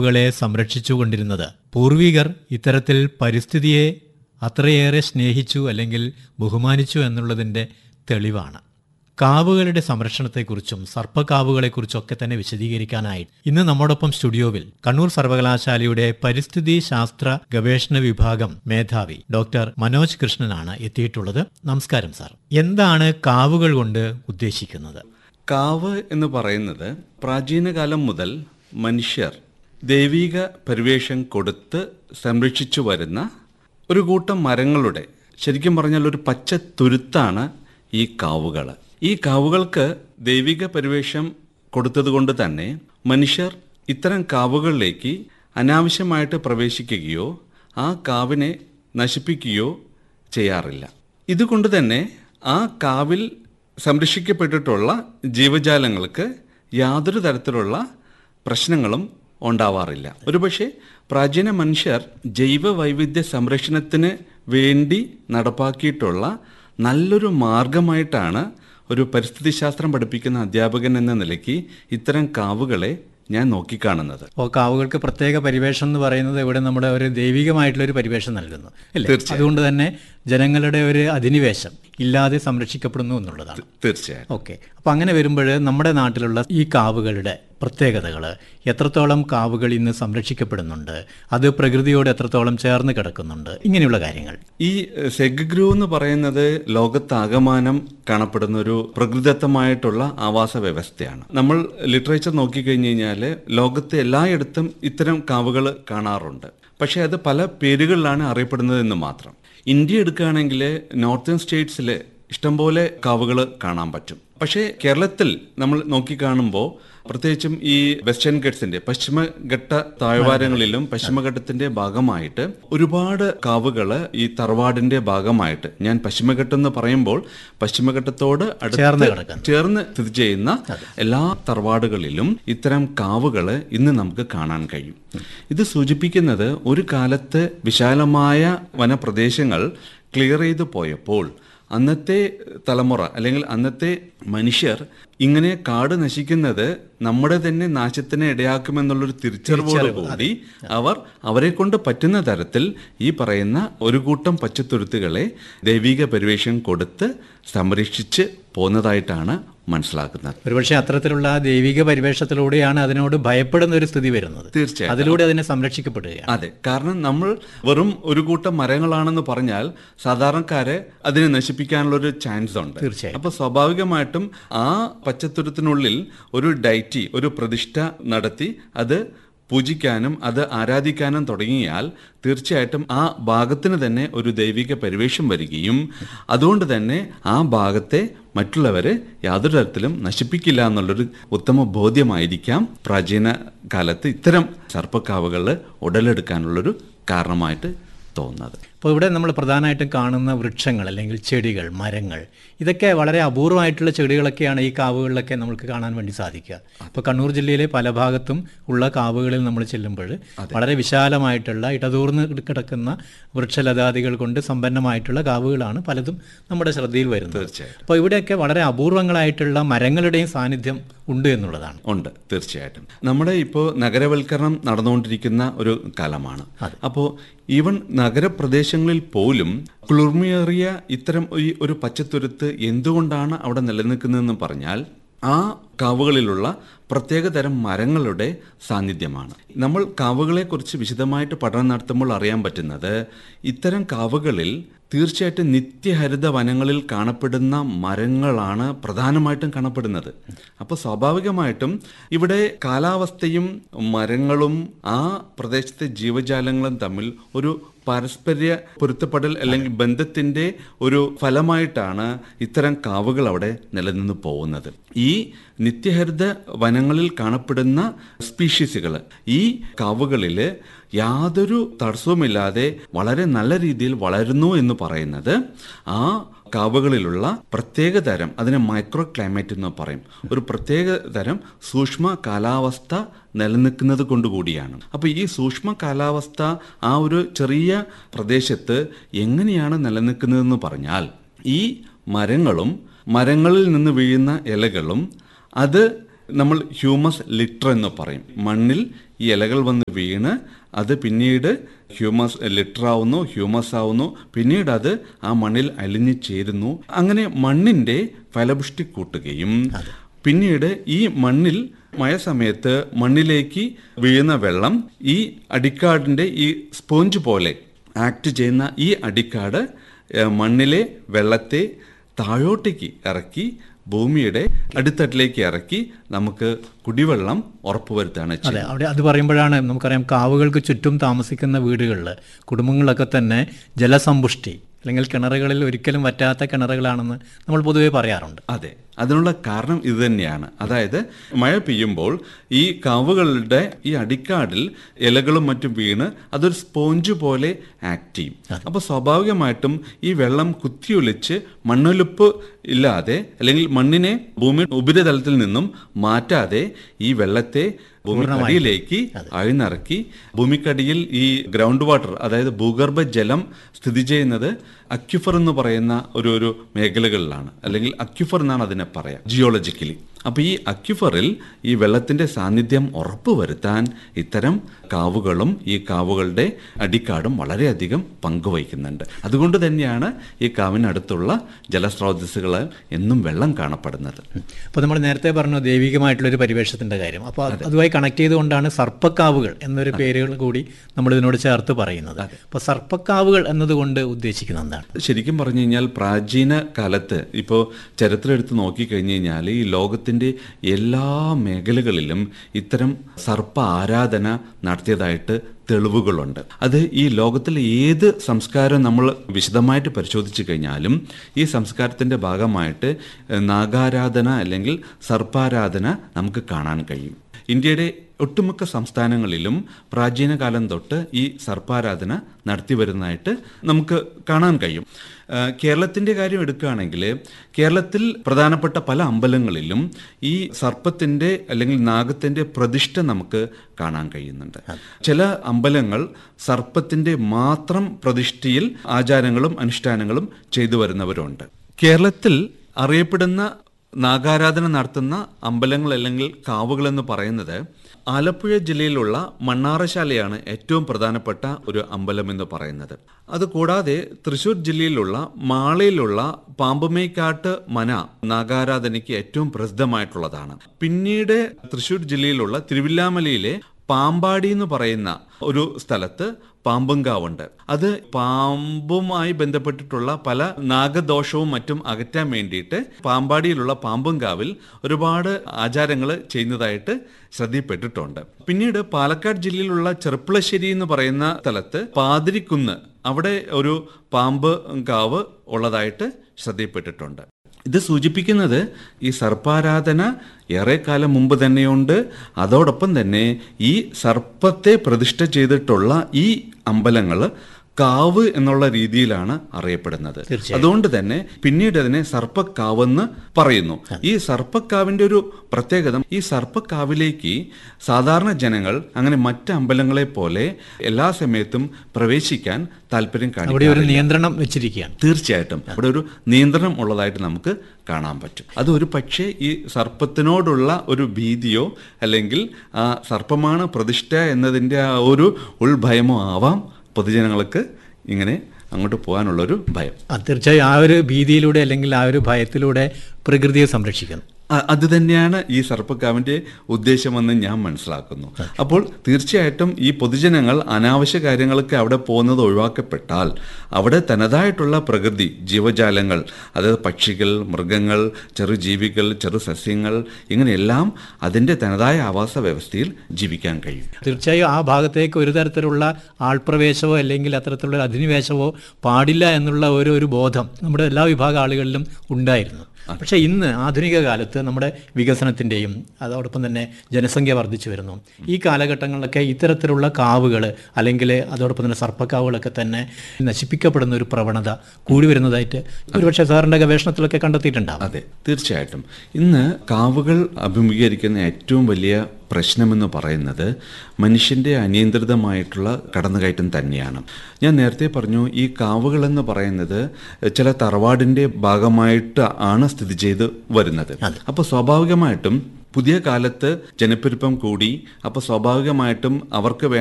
കാവുകളെ സംരക്ഷിച്ചുകൊണ്ടിരുന്നത് പൂർവികർ ഇത്തരത്തിൽ പരിസ്ഥിതിയെ അത്രയേറെ സ്നേഹിച്ചു അല്ലെങ്കിൽ ബഹുമാനിച്ചു എന്നുള്ളതിൻ്റെ തെളിവാണ് കാവുകളുടെ സംരക്ഷണത്തെക്കുറിച്ചും സർപ്പക്കാവുകളെക്കുറിച്ചൊക്കെ തന്നെ വിശദീകരിക്കാനായി ഇന്ന് നമ്മോടൊപ്പം സ്റ്റുഡിയോവിൽ കണ്ണൂർ സർവകലാശാലയുടെ പരിസ്ഥിതി ശാസ്ത്ര ഗവേഷണ വിഭാഗം മേധാവി ഡോക്ടർ മനോജ് കൃഷ്ണനാണ് എത്തിയിട്ടുള്ളത് നമസ്കാരം സാർ എന്താണ് കാവുകൾ കൊണ്ട് ഉദ്ദേശിക്കുന്നത് കാവ് എന്ന് പറയുന്നത് പ്രാചീനകാലം മുതൽ മനുഷ്യർ ദൈവിക പരിവേഷം കൊടുത്ത് സംരക്ഷിച്ചു വരുന്ന ഒരു കൂട്ടം മരങ്ങളുടെ ശരിക്കും പറഞ്ഞാൽ ഒരു പച്ച തുരുത്താണ് ഈ കാവുകൾ ഈ കാവുകൾക്ക് ദൈവിക പരിവേഷം കൊടുത്തതുകൊണ്ട് തന്നെ മനുഷ്യർ ഇത്തരം കാവുകളിലേക്ക് അനാവശ്യമായിട്ട് പ്രവേശിക്കുകയോ ആ കാവിനെ നശിപ്പിക്കുകയോ ചെയ്യാറില്ല ഇതുകൊണ്ട് തന്നെ ആ കാവിൽ സംരക്ഷിക്കപ്പെട്ടിട്ടുള്ള ജീവജാലങ്ങൾക്ക് യാതൊരു തരത്തിലുള്ള പ്രശ്നങ്ങളും ഉണ്ടാവാറില്ല ഒരുപക്ഷെ പ്രാചീന മനുഷ്യർ ജൈവ വൈവിധ്യ സംരക്ഷണത്തിന് വേണ്ടി നടപ്പാക്കിയിട്ടുള്ള നല്ലൊരു മാർഗമായിട്ടാണ് ഒരു പരിസ്ഥിതി ശാസ്ത്രം പഠിപ്പിക്കുന്ന അധ്യാപകൻ എന്ന നിലയ്ക്ക് ഇത്തരം കാവുകളെ ഞാൻ നോക്കിക്കാണുന്നത് അപ്പോൾ കാവുകൾക്ക് പ്രത്യേക പരിവേഷം എന്ന് പറയുന്നത് ഇവിടെ നമ്മുടെ ഒരു ദൈവികമായിട്ടുള്ള ഒരു പരിവേഷം നൽകുന്നു അല്ലേ അതുകൊണ്ട് തന്നെ ജനങ്ങളുടെ ഒരു അധിനിവേശം ഇല്ലാതെ സംരക്ഷിക്കപ്പെടുന്നു എന്നുള്ളതാണ് തീർച്ചയായും ഓക്കെ അപ്പോൾ അങ്ങനെ വരുമ്പോൾ നമ്മുടെ നാട്ടിലുള്ള ഈ കാവുകളുടെ പ്രത്യേകതകൾ എത്രത്തോളം കാവുകൾ ഇന്ന് സംരക്ഷിക്കപ്പെടുന്നുണ്ട് അത് പ്രകൃതിയോട് എത്രത്തോളം ചേർന്ന് കിടക്കുന്നുണ്ട് ഇങ്ങനെയുള്ള കാര്യങ്ങൾ ഈ സെഗ്ഗ്രൂ എന്ന് പറയുന്നത് ലോകത്താകമാനം കാണപ്പെടുന്ന ഒരു പ്രകൃതിദത്തമായിട്ടുള്ള ആവാസ വ്യവസ്ഥയാണ് നമ്മൾ ലിറ്ററേച്ചർ നോക്കിക്കഴിഞ്ഞ് കഴിഞ്ഞാൽ ലോകത്തെ എല്ലായിടത്തും ഇത്തരം കാവുകൾ കാണാറുണ്ട് പക്ഷേ അത് പല പേരുകളിലാണ് അറിയപ്പെടുന്നത് എന്ന് മാത്രം ഇന്ത്യ എടുക്കുകയാണെങ്കിൽ നോർത്തേൺ സ്റ്റേറ്റ്സിൽ ഇഷ്ടംപോലെ കാവുകൾ കാണാൻ പറ്റും പക്ഷേ കേരളത്തിൽ നമ്മൾ നോക്കിക്കാണുമ്പോൾ പ്രത്യേകിച്ചും ഈ വെസ്റ്റേൺ ഗട്ട്സിന്റെ പശ്ചിമഘട്ട താഴ്വാരങ്ങളിലും പശ്ചിമഘട്ടത്തിന്റെ ഭാഗമായിട്ട് ഒരുപാട് കാവുകള് ഈ തറവാടിന്റെ ഭാഗമായിട്ട് ഞാൻ പശ്ചിമഘട്ടം എന്ന് പറയുമ്പോൾ പശ്ചിമഘട്ടത്തോട് ചേർന്ന് അടുത്ത് കിടക്കുന്നു. ചേർന്ന് സ്ഥിതി ചെയ്യുന്ന എല്ലാ തറവാടുകളിലും ഇത്തരം കാവുകള് ഇന്ന് നമുക്ക് കാണാൻ കഴിയും ഇത് സൂചിപ്പിക്കുന്നത് ഒരു കാലത്ത് വിശാലമായ വനപ്രദേശങ്ങൾ ക്ലിയർ ചെയ്തു പോയപ്പോൾ അന്നത്തെ തലമുറ അല്ലെങ്കിൽ അന്നത്തെ മനുഷ്യർ ഇങ്ങനെ കാട് നശിക്കുന്നത് നമ്മുടെ തന്നെ നാശത്തിന് ഇടയാക്കുമെന്നുള്ളൊരു തിരിച്ചറിവോട് കൂടി അവർ അവരെ കൊണ്ട് പറ്റുന്ന തരത്തിൽ ഈ പറയുന്ന ഒരു കൂട്ടം പച്ചത്തുരുത്തുകളെ ദൈവിക പരിവേഷം കൊടുത്ത് സംരക്ഷിച്ച് പോന്നതായിട്ടാണ് മനസ്സിലാക്കുന്നത് ഒരുപക്ഷെ അത്തരത്തിലുള്ള ദൈവിക പരിവേഷത്തിലൂടെയാണ് അതിനോട് ഭയപ്പെടുന്ന ഒരു സ്ഥിതി വരുന്നത് തീർച്ചയായും അതിലൂടെ അതിനെ സംരക്ഷിക്കപ്പെടുകയാണ് അതെ കാരണം നമ്മൾ വെറും ഒരു കൂട്ടം മരങ്ങളാണെന്ന് പറഞ്ഞാൽ സാധാരണക്കാരെ അതിനെ നശിപ്പിക്കാനുള്ള ഒരു ചാൻസ് ഉണ്ട് തീർച്ചയായും. അപ്പൊ സ്വാഭാവികമായിട്ടും ആ പച്ചത്തുരുത്തിനുള്ളിൽ ഒരു ഡൈറ്റി ഒരു പ്രതിഷ്ഠ നടത്തി അത് പൂജിക്കാനും അത് ആരാധിക്കാനും തുടങ്ങിയാൽ തീർച്ചയായിട്ടും ആ ഭാഗത്തിന് തന്നെ ഒരു ദൈവിക പരിവേഷം വരികയും അതുകൊണ്ട് തന്നെ ആ ഭാഗത്തെ മറ്റുള്ളവരെ യാതൊരു തരത്തിലും നശിപ്പിക്കില്ല എന്നുള്ളൊരു ഉത്തമ ബോധ്യമായിരിക്കാം പ്രാചീന കാലത്ത് ഇത്തരം സർപ്പക്കാവുകൾ ഉടലെടുക്കാനുള്ളൊരു കാരണമായിട്ട് തോന്നുന്നത് അപ്പോൾ ഇവിടെ നമ്മൾ പ്രധാനമായിട്ടും കാണുന്ന വൃക്ഷങ്ങൾ അല്ലെങ്കിൽ ചെടികൾ മരങ്ങൾ ഇതൊക്കെ വളരെ അപൂർവമായിട്ടുള്ള ചെടികളൊക്കെയാണ് ഈ കാവുകളിലൊക്കെ നമുക്ക് കാണാൻ വേണ്ടി സാധിക്കുക ഇപ്പോൾ കണ്ണൂർ ജില്ലയിലെ പല ഭാഗത്തും ഉള്ള കാവുകളിൽ നമ്മൾ ചെല്ലുമ്പോൾ വളരെ വിശാലമായിട്ടുള്ള ഇടതൂർന്ന് കിടക്കുന്ന വൃക്ഷലതാദികൾ കൊണ്ട് സമ്പന്നമായിട്ടുള്ള കാവുകളാണ് പലതും നമ്മുടെ ശ്രദ്ധയിൽ വരുന്നത് തീർച്ചയായിട്ടും അപ്പോൾ ഇവിടെയൊക്കെ വളരെ അപൂർവങ്ങളായിട്ടുള്ള മരങ്ങളുടെയും സാന്നിധ്യം ഉണ്ട് എന്നുള്ളതാണ് ഉണ്ട് തീർച്ചയായിട്ടും നമ്മുടെ ഇപ്പോൾ നഗരവൽക്കരണം നടന്നുകൊണ്ടിരിക്കുന്ന ഒരു കാലമാണ് അപ്പോൾ ഈവൻ നഗരപ്രദേശങ്ങളിൽ പോലും കുളിർമയേറിയ ഇത്തരം ഈ ഒരു പച്ചത്തുരുത്ത് എന്തുകൊണ്ടാണ് അവിടെ നിലനിൽക്കുന്നതെന്ന് പറഞ്ഞാൽ ആ കാവുകളിലുള്ള പ്രത്യേകതരം മരങ്ങളുടെ സാന്നിധ്യമാണ് നമ്മൾ കാവുകളെക്കുറിച്ച് വിശദമായിട്ട് പഠനം നടത്തുമ്പോൾ അറിയാൻ പറ്റുന്നത് ഇത്തരം കാവുകളിൽ തീർച്ചയായിട്ടും നിത്യഹരിത വനങ്ങളിൽ കാണപ്പെടുന്ന മരങ്ങളാണ് പ്രധാനമായിട്ടും കാണപ്പെടുന്നത് അപ്പോൾ സ്വാഭാവികമായിട്ടും ഇവിടെ കാലാവസ്ഥയും മരങ്ങളും ആ പ്രദേശത്തെ ജീവജാലങ്ങളും തമ്മിൽ ഒരു പരസ്പര്യ പൊരുത്തപ്പെടൽ അല്ലെങ്കിൽ ബന്ധത്തിന്റെ ഒരു ഫലമായിട്ടാണ് ഇത്തരം കാവുകൾ അവിടെ നിലനിന്ന് പോകുന്നത് ഈ നിത്യഹരിത വനങ്ങളിൽ കാണപ്പെടുന്ന സ്പീഷീസുകൾ ഈ കാവുകളിൽ യാതൊരു തടസ്സവുമില്ലാതെ വളരെ നല്ല രീതിയിൽ വളരുന്നു എന്ന് പറയുന്നത് ആ കാവുകളിലുള്ള പ്രത്യേക തരം അതിനെ മൈക്രോ ക്ലൈമറ്റ് എന്ന് പറയും ഒരു പ്രത്യേക തരം സൂക്ഷ്മ കാലാവസ്ഥ നിലനിൽക്കുന്നത് കൊണ്ടുകൂടിയാണ് അപ്പോൾ ഈ സൂക്ഷ്മ കാലാവസ്ഥ ആ ഒരു ചെറിയ പ്രദേശത്ത് എങ്ങനെയാണ് നിലനിൽക്കുന്നതെന്ന് പറഞ്ഞാൽ ഈ മരങ്ങളും മരങ്ങളിൽ നിന്ന് വീഴുന്ന ഇലകളും അത് നമ്മൾ ഹ്യൂമസ് ലിറ്റർ എന്ന് പറയും മണ്ണിൽ ഈ ഇലകൾ വന്ന് വീണ് അത് പിന്നീട് ഹ്യൂമസ് ലിറ്റർ ആവുന്നു ഹ്യൂമസ് ആവുന്നു പിന്നീട് അത് ആ മണ്ണിൽ അലിഞ്ഞു ചേരുന്നു അങ്ങനെ മണ്ണിന്റെ ഫലപുഷ്ടി കൂട്ടുകയും പിന്നീട് ഈ മണ്ണിൽ മഴ സമയത്ത് മണ്ണിലേക്ക് വീഴുന്ന വെള്ളം ഈ അടിക്കാടിന്റെ ഈ സ്പോഞ്ച് പോലെ ആക്ട് ചെയ്യുന്ന ഈ അടിക്കാട് ഏഹ്, മണ്ണിലെ വെള്ളത്തെ താഴോട്ടേക്ക് ഇറക്കി ഭൂമിയുടെ അടിത്തട്ടിലേക്ക് ഇറക്കി നമുക്ക് കുടിവെള്ളം ഉറപ്പുവരുത്താണ് ചെയ്യുന്നത്. അതെ അവിടെ അത് പറയുമ്പോഴാണ് നമുക്കറിയാം കാവുകൾക്ക് ചുറ്റും താമസിക്കുന്ന വീടുകളിൽ കുടുംബങ്ങളിലൊക്കെ തന്നെ ജലസമ്പുഷ്ടി അല്ലെങ്കിൽ കിണറുകളിൽ ഒരിക്കലും വറ്റാത്ത കിണറുകളാണെന്ന് നമ്മൾ പൊതുവേ പറയാറുണ്ട് അതെ അതിനുള്ള കാരണം ഇത് തന്നെയാണ് അതായത് മഴ പെയ്യുമ്പോൾ ഈ കാവുകളുടെ ഈ അടിക്കാടിൽ ഇലകളും മറ്റും വീണ് അതൊരു സ്പോഞ്ച് പോലെ ആക്ട് ചെയ്യും അപ്പോൾ സ്വാഭാവികമായിട്ടും ഈ വെള്ളം കുത്തിയൊലിച്ച് മണ്ണൊലിപ്പ് ഇല്ലാതെ അല്ലെങ്കിൽ മണ്ണിനെ ഭൂമി ഉപരിതലത്തിൽ നിന്നും മാറ്റാതെ ഈ വെള്ളത്തെ ഭൂമിക്കടിയിലേക്ക് അഴിനിറക്കി ഭൂമിക്കടിയിൽ ഈ ഗ്രൗണ്ട് വാട്ടർ അതായത് ഭൂഗർഭ ജലം സ്ഥിതി ചെയ്യുന്നത് അക്യുഫർ എന്ന് പറയുന്ന ഒരു ഒരു മേഖലകളിലാണ് അല്ലെങ്കിൽ അക്യുഫർ എന്നാണ് അതിനെ പറയാം ജിയോളജിക്കലി അപ്പോൾ ഈ അക്യുഫറിൽ ഈ വെള്ളത്തിന്റെ സാന്നിധ്യം ഉറപ്പുവരുത്താൻ ഇത്തരം കാവുകളും ഈ കാവുകളുടെ അടിക്കാടും വളരെയധികം പങ്കുവഹിക്കുന്നുണ്ട് അതുകൊണ്ട് തന്നെയാണ് ഈ കാവിനടുത്തുള്ള ജലസ്രോതസ്സുകൾ എന്നും വെള്ളം കാണപ്പെടുന്നത് അപ്പോൾ നമ്മൾ നേരത്തെ പറഞ്ഞു ദൈവികമായിട്ടുള്ളൊരു പരിവേഷത്തിൻ്റെ കാര്യം അപ്പോൾ അതുമായി കണക്ട് ചെയ്തുകൊണ്ടാണ് സർപ്പക്കാവുകൾ എന്നൊരു പേരുകൾ കൂടി നമ്മൾ ഇതിനോട് ചേർത്ത് പറയുന്നത് അപ്പോൾ സർപ്പക്കാവുകൾ എന്നതുകൊണ്ട് ഉദ്ദേശിക്കുന്നത് എന്താണ് ശരിക്കും പറഞ്ഞു കഴിഞ്ഞാൽ പ്രാചീന കാലത്ത് ഇപ്പോൾ ചരിത്രം എടുത്ത് നോക്കിക്കഴിഞ്ഞ് കഴിഞ്ഞാൽ ഈ ലോകത്തിൻ്റെ എല്ലാ മേഖലകളിലും ഇത്തരം സർപ്പ ആരാധന നടത്തിയതായിട്ട് തെളിവുകളുണ്ട് അത് ഈ ലോകത്തിലെ ഏത് സംസ്കാരം നമ്മൾ വിശദമായിട്ട് പരിശോധിച്ചു കഴിഞ്ഞാലും ഈ സംസ്കാരത്തിൻ്റെ ഭാഗമായിട്ട് ഏഹ്, നാഗാരാധന അല്ലെങ്കിൽ സർപ്പാരാധന നമുക്ക് കാണാൻ കഴിയും ഇന്ത്യയുടെ ഒട്ടുമിക്ക സംസ്ഥാനങ്ങളിലും പ്രാചീന കാലം തൊട്ട് ഈ സർപ്പാരാധന നടത്തി വരുന്നതായിട്ട് നമുക്ക് കാണാൻ കഴിയും ആ, കേരളത്തിൻ്റെ കാര്യം എടുക്കുകയാണെങ്കിൽ കേരളത്തിൽ പ്രധാനപ്പെട്ട പല അമ്പലങ്ങളിലും ഈ സർപ്പത്തിൻ്റെ അല്ലെങ്കിൽ നാഗത്തിൻ്റെ പ്രതിഷ്ഠ നമുക്ക് കാണാൻ കഴിയുന്നുണ്ട് ചില അമ്പലങ്ങൾ സർപ്പത്തിൻ്റെ മാത്രം പ്രതിഷ്ഠയിൽ ആചാരങ്ങളും അനുഷ്ഠാനങ്ങളും ചെയ്തു വരുന്നവരുണ്ട് കേരളത്തിൽ അറിയപ്പെടുന്ന നാഗാരാധന നടത്തുന്ന അമ്പലങ്ങൾ അല്ലെങ്കിൽ കാവുകൾ എന്ന് പറയുന്നത് ആലപ്പുഴ ജില്ലയിലുള്ള മണ്ണാറശാലയാണ് ഏറ്റവും പ്രധാനപ്പെട്ട ഒരു അമ്പലം എന്ന് പറയുന്നത് അതുകൂടാതെ തൃശൂർ ജില്ലയിലുള്ള മാളയിലുള്ള പാമ്പുമേക്കാട്ട് മന നാഗാരാധനയ്ക്ക് ഏറ്റവും പ്രസിദ്ധമായിട്ടുള്ളതാണ് പിന്നീട് തൃശൂർ ജില്ലയിലുള്ള തിരുവില്ലാമലയിലെ പാമ്പാടി എന്ന് പറയുന്ന ഒരു സ്ഥലത്ത് പാമ്പുംകാവുണ്ട് അത് പാമ്പുമായി ബന്ധപ്പെട്ടിട്ടുള്ള പല നാഗദോഷവും മറ്റും അകറ്റാൻ വേണ്ടിയിട്ട് പാമ്പാടിയിലുള്ള പാമ്പുംകാവിൽ ഒരുപാട് ആചാരങ്ങൾ ചെയ്യുന്നതായിട്ട് ശ്രദ്ധയിൽപ്പെട്ടിട്ടുണ്ട് പിന്നീട് പാലക്കാട് ജില്ലയിലുള്ള ചെറുപ്പളശ്ശേരി എന്ന് പറയുന്ന സ്ഥലത്ത് പാതിരിക്കുന്ന് അവിടെ ഒരു പാമ്പ് കാവ് ഉള്ളതായിട്ട് ശ്രദ്ധയിൽപ്പെട്ടിട്ടുണ്ട് ഇത് സൂചിപ്പിക്കുന്നത് ഈ സർപ്പാരാധന ഏറെക്കാലം മുമ്പ് തന്നെയുണ്ട് അതോടൊപ്പം തന്നെ ഈ സർപ്പത്തെ പ്രതിഷ്ഠ ചെയ്തിട്ടുള്ള ഈ അമ്പലങ്ങൾ കാവ് എന്നുള്ള രീതിയിലാണ് അറിയപ്പെടുന്നത് അതുകൊണ്ട് തന്നെ പിന്നീട് അതിനെ സർപ്പക്കാവെന്ന് പറയുന്നു ഈ സർപ്പക്കാവിന്റെ ഒരു പ്രത്യേകത ഈ സർപ്പക്കാവിലേക്ക് സാധാരണ ജനങ്ങൾ അങ്ങനെ മറ്റ് അമ്പലങ്ങളെ പോലെ എല്ലാ സമയത്തും പ്രവേശിക്കാൻ താല്പര്യം അവിടെ കാണിക്കും ഒരു നിയന്ത്രണം വെച്ചിരിക്കുകയാണ് തീർച്ചയായിട്ടും അവിടെ ഒരു നിയന്ത്രണം ഉള്ളതായിട്ട് നമുക്ക് കാണാൻ പറ്റും അത് ഒരു പക്ഷേ ഈ സർപ്പത്തിനോടുള്ള ഒരു ഭീതിയോ അല്ലെങ്കിൽ ആ സർപ്പമാണ് പ്രതിഷ്ഠ എന്നതിൻ്റെ ആ ഒരു ഉൾഭയമോ ആവാം പൊതുജനങ്ങൾക്ക് ഇങ്ങനെ അങ്ങോട്ട് പോകാനുള്ളൊരു ഭയം ആ, തീർച്ചയായും ആ ഒരു ഭീതിയിലൂടെ അല്ലെങ്കിൽ ആ ഒരു ഭയത്തിലൂടെ പ്രകൃതിയെ സംരക്ഷിക്കുന്നു അ- അത് തന്നെയാണ് ഈ സർപ്പക്കാവിന്റെ ഉദ്ദേശമെന്ന് ഞാൻ മനസ്സിലാക്കുന്നു അപ്പോൾ തീർച്ചയായിട്ടും ഈ പൊതുജനങ്ങൾ അനാവശ്യ കാര്യങ്ങൾക്ക് അവിടെ പോകുന്നത് ഒഴിവാക്കപ്പെട്ടാൽ അവിടെ തനതായിട്ടുള്ള പ്രകൃതി ജീവജാലങ്ങൾ അതായത് പക്ഷികൾ മൃഗങ്ങൾ ചെറുജീവികൾ ചെറു സസ്യങ്ങൾ ഇങ്ങനെയെല്ലാം അതിൻ്റെ തനതായ ആവാസ വ്യവസ്ഥയിൽ ജീവിക്കാൻ കഴിയും തീർച്ചയായും ആ ഭാഗത്തേക്ക് ഒരു തരത്തിലുള്ള ആൾപ്രവേശമോ അല്ലെങ്കിൽ അത്തരത്തിലുള്ള ഒരു അധിനിവേശമോ പാടില്ല എന്നുള്ള ഒരു ഒരു ബോധം നമ്മുടെ എല്ലാ വിഭാഗം ആളുകളിലും ഉണ്ടായിരുന്നു പക്ഷേ ഇന്ന് ആധുനിക കാലത്ത് നമ്മുടെ വികസനത്തിൻ്റെയും അതോടൊപ്പം തന്നെ ജനസംഖ്യ വർദ്ധിച്ചു വരുന്നു ഈ കാലഘട്ടങ്ങളിലൊക്കെ ഇത്തരത്തിലുള്ള കാവുകൾ അല്ലെങ്കിൽ അതോടൊപ്പം തന്നെ സർപ്പക്കാവുകളൊക്കെ തന്നെ നശിപ്പിക്കപ്പെടുന്ന ഒരു പ്രവണത കൂടി വരുന്നതായിട്ട് ഒരുപക്ഷെ സാറിൻ്റെ ഗവേഷണത്തിലൊക്കെ കണ്ടെത്തിയിട്ടുണ്ടാവും അതെ തീർച്ചയായിട്ടും ഇന്ന് കാവുകൾ അഭിമുഖീകരിക്കുന്ന ഏറ്റവും വലിയ പ്രശ്നമെന്ന് പറയുന്നത് മനുഷ്യൻ്റെ അനിയന്ത്രിതമായിട്ടുള്ള കടന്നുകയറ്റം തന്നെയാണ് ഞാൻ നേരത്തെ പറഞ്ഞു ഈ കാവുകൾ എന്ന് പറയുന്നത് ചില തറവാടിൻ്റെ ഭാഗമായിട്ട് ആണ് സ്ഥിതി ചെയ്ത് വരുന്നത് അപ്പോൾ സ്വാഭാവികമായിട്ടും പുതിയ കാലത്ത് ജനപ്പെരുപ്പം കൂടി അപ്പോൾ സ്വാഭാവികമായിട്ടും അവർക്ക്